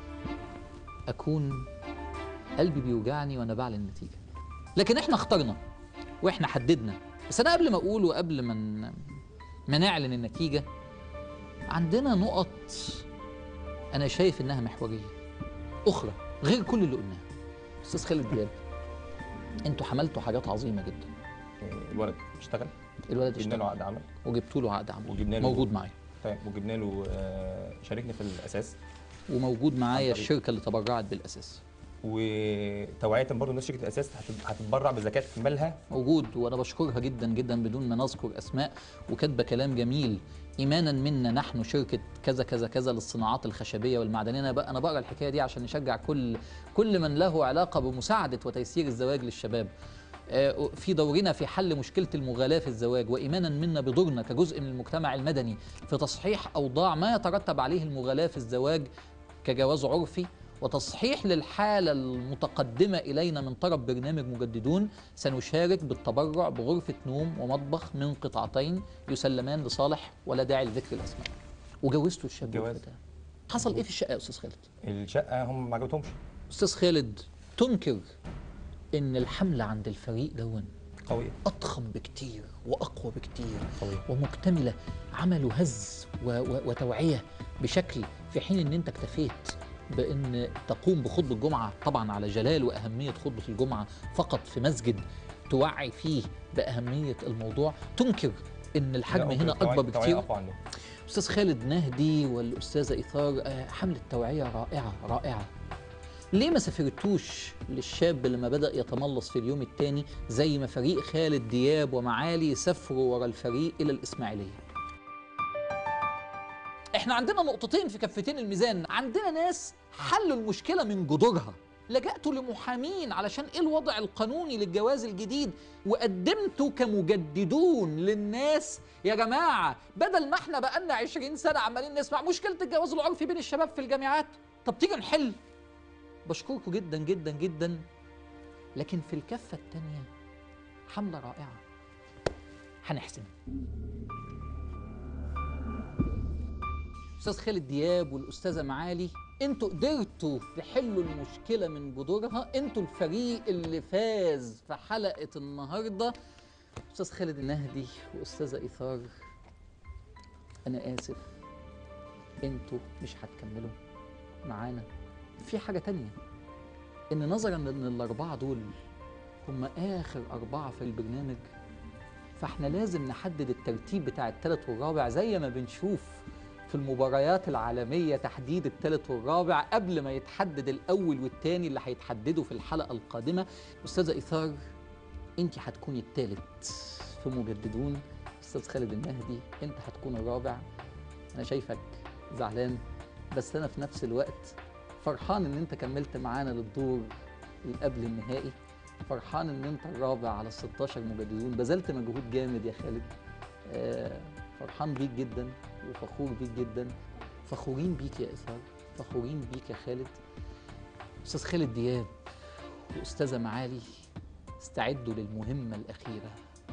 اكون قلبي بيوجعني وانا بعلن النتيجه لكن احنا اخترنا واحنا حددنا بس انا قبل ما اقول وقبل ما ن- ما نعلن النتيجه عندنا نقط انا شايف انها محوريه اخرى غير كل اللي قلناه استاذ خالد دياب انتوا حملتوا حاجات عظيمه جدا الولد اشتغل الولد جبنا له اشتغل عقد عمل وجبتوا له عقد عمل وجبنا له موجود معايا طيب وجبنا له آه، شاركنا في الاساس وموجود معايا عن طريق- الشركه اللي تبرعت بالاساس وتوعيه برضه الناس شركه الاساس هت- هتتبرع بزكاه مالها موجود وانا بشكرها جدا جدا بدون ما نذكر اسماء وكاتبه كلام جميل ايمانا منا نحن شركه كذا كذا كذا للصناعات الخشبيه والمعدنيه انا بقى انا بقرا الحكايه دي عشان نشجع كل كل من له علاقه بمساعده وتيسير الزواج للشباب آه، في دورنا في حل مشكله المغالاه في الزواج وايمانا منا بدورنا كجزء من المجتمع المدني في تصحيح اوضاع ما يترتب عليه المغالاه في الزواج كجواز عرفي وتصحيح للحالة المتقدمة إلينا من طرف برنامج مجددون سنشارك بالتبرع بغرفة نوم ومطبخ من قطعتين يسلمان لصالح ولا داعي لذكر الأسماء وجوزتوا الشاب جواز. والفتاة. حصل إيه في الشقة يا أستاذ خالد؟ الشقه هم ما عجبتهمش أستاذ خالد تنكر إن الحملة عند الفريق دون قويه أضخم بكتير وأقوى بكتير قويه ومكتملة عملوا هز و و وتوعية بشكل في حين ان انت اكتفيت بان تقوم بخطبة الجمعة طبعا على جلال واهمية خطبة الجمعة فقط في مسجد توعي فيه باهمية الموضوع تنكر ان الحجم لا، هنا التوعية- اكبر التوعية بكتير أقوى عندهم. استاذ خالد نهدي والاستاذة ايثار آه، حملة توعية رائعة رائعة ليه ما سافرتوش للشاب لما بدأ يتملص في اليوم الثاني زي ما فريق خالد دياب ومعالي سافروا ورا الفريق إلى الإسماعيلية احنا عندنا نقطتين في كفتين الميزان عندنا ناس حلوا المشكلة من جذورها لجأتوا لمحامين علشان ايه الوضع القانوني للجواز الجديد وقدمتوا كمجددون للناس يا جماعة بدل ما احنا بقالنا 20 سنة عمالين نسمع مشكلة الجواز العرفي بين الشباب في الجامعات طب تيجي نحل بشكركم جدا جدا جدا لكن في الكفة التانية حملة رائعة هنحسم استاذ خالد دياب والاستاذه معالي انتوا قدرتوا تحلوا المشكله من جذورها انتوا الفريق اللي فاز في حلقه النهارده استاذ خالد النهدي واستاذه ايثار انا اسف انتوا مش هتكملوا معانا في حاجه تانية ان نظرا ان الاربعه دول هم اخر اربعه في البرنامج فاحنا لازم نحدد الترتيب بتاع الثالث والرابع زي ما بنشوف في المباريات العالمية تحديد الثالث والرابع قبل ما يتحدد الأول والثاني اللي هيتحددوا في الحلقة القادمة أستاذة إيثار أنت هتكوني الثالث في مجددون أستاذ خالد النهدي أنت هتكون الرابع أنا شايفك زعلان بس أنا في نفس الوقت فرحان إن أنت كملت معانا للدور اللي قبل النهائي فرحان إن أنت الرابع على ال 16 مجددون بذلت مجهود جامد يا خالد آه، فرحان بيك جدا وفخور بيك جدا فخورين بيك يا إثار فخورين بيك يا خالد أستاذ خالد دياب وأستاذة معالي استعدوا للمهمة الأخيرة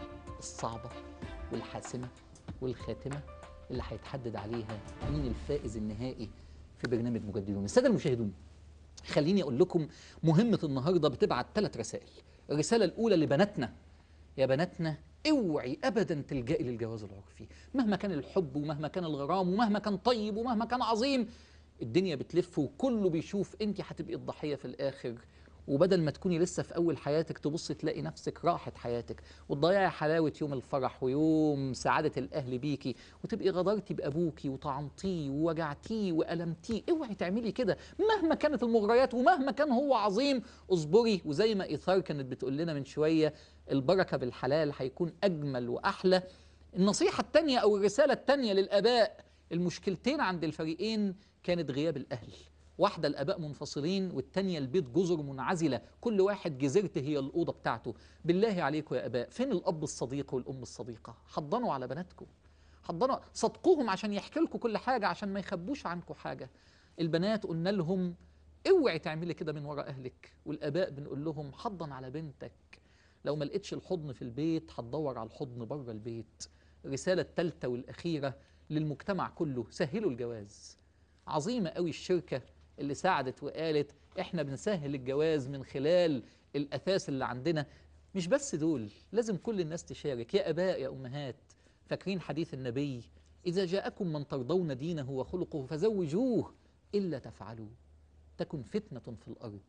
الصعبة والحاسمة والخاتمة اللي هيتحدد عليها مين الفائز النهائي في برنامج مجددون السادة المشاهدون خليني أقول لكم مهمة النهاردة بتبعت ثلاث رسائل الرسالة الأولى لبناتنا يا بناتنا اوعي ابدا تلجئي للجواز العرفي مهما كان الحب ومهما كان الغرام ومهما كان طيب ومهما كان عظيم الدنيا بتلف وكله بيشوف انت هتبقي الضحيه في الاخر وبدل ما تكوني لسه في اول حياتك تبصي تلاقي نفسك راحت حياتك وتضيعي حلاوه يوم الفرح ويوم سعاده الاهل بيكي وتبقي غدرتي بابوكي وطعنتيه ووجعتيه والمتيه اوعي تعملي كده مهما كانت المغريات ومهما كان هو عظيم اصبري وزي ما ايثار كانت بتقول لنا من شويه البركه بالحلال هيكون اجمل واحلى النصيحه الثانيه او الرساله الثانيه للاباء المشكلتين عند الفريقين كانت غياب الاهل واحدة الآباء منفصلين والتانية البيت جزر منعزلة كل واحد جزيرته هي الأوضة بتاعته بالله عليكم يا آباء فين الأب الصديق والأم الصديقة حضنوا على بناتكم حضنوا صدقوهم عشان يحكي لكم كل حاجة عشان ما يخبوش عنكم حاجة البنات قلنا لهم اوعي تعملي كده من ورا أهلك والآباء بنقول لهم حضن على بنتك لو ما لقيتش الحضن في البيت هتدور على الحضن بره البيت الرسالة الثالثة والأخيرة للمجتمع كله سهلوا الجواز عظيمة قوي الشركة اللي ساعدت وقالت احنا بنسهل الجواز من خلال الأثاث اللي عندنا مش بس دول لازم كل الناس تشارك يا أباء يا أمهات فاكرين حديث النبي إذا جاءكم من ترضون دينه وخلقه فزوجوه إلا تفعلوا تكن فتنة في الأرض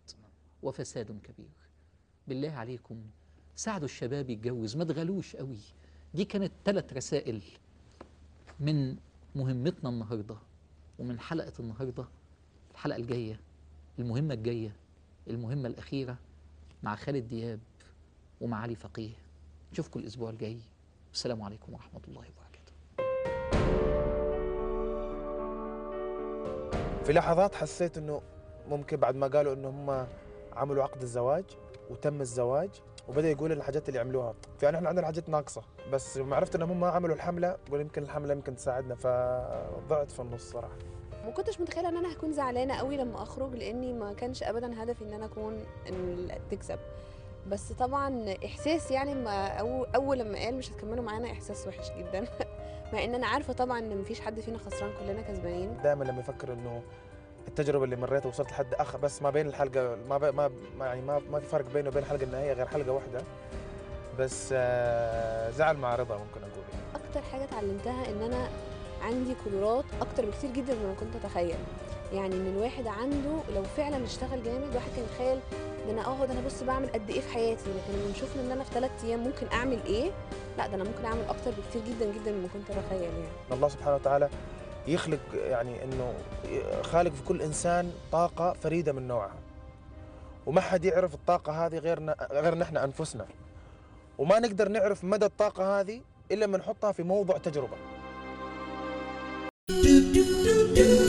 وفساد كبير بالله عليكم ساعدوا الشباب يتجوز ما تغلوش قوي دي كانت ثلاث رسائل من مهمتنا النهارده ومن حلقه النهارده الحلقه الجايه المهمه الجايه المهمه الاخيره مع خالد دياب ومع علي فقيه نشوفكم الاسبوع الجاي والسلام عليكم ورحمه الله وبركاته في لحظات حسيت انه ممكن بعد ما قالوا انه هم عملوا عقد الزواج وتم الزواج وبدا يقول الحاجات اللي عملوها فيعني احنا عندنا حاجات ناقصه بس لما عرفت انهم هم عملوا الحمله قول يمكن الحمله يمكن تساعدنا فضعت في النص صراحه ما كنتش متخيله ان انا هكون زعلانه قوي لما اخرج لاني ما كانش ابدا هدفي ان انا اكون ان ال- تكسب بس طبعا احساس يعني ما أو اول لما قال مش هتكملوا معانا احساس وحش جدا مع ان انا عارفه طبعا ان مفيش حد فينا خسران كلنا كسبانين دائما لما يفكر انه التجربه اللي مريتها وصلت لحد اخ بس ما بين الحلقه ما بي ما ما- يعني ما, ما في فرق بينه وبين الحلقه النهائيه غير حلقه واحده بس آه، زعل مع رضا ممكن اقول يعني. اكتر حاجه اتعلمتها ان انا عندي قدرات اكتر بكتير جدا مما كنت اتخيل يعني ان الواحد عنده لو فعلا اشتغل جامد الواحد كان يتخيل ده انا اه ده انا بص بعمل قد ايه في حياتي لكن لما نشوفنا ان انا في ثلاث ايام ممكن اعمل ايه لا ده انا ممكن اعمل اكتر بكتير جدا جدا مما كنت اتخيل يعني إن الله سبحانه وتعالى يخلق يعني انه خالق في كل انسان طاقه فريده من نوعها وما حد يعرف الطاقه هذه غيرنا غير نحن انفسنا وما نقدر نعرف مدى الطاقه هذه الا لما نحطها في موضع تجربه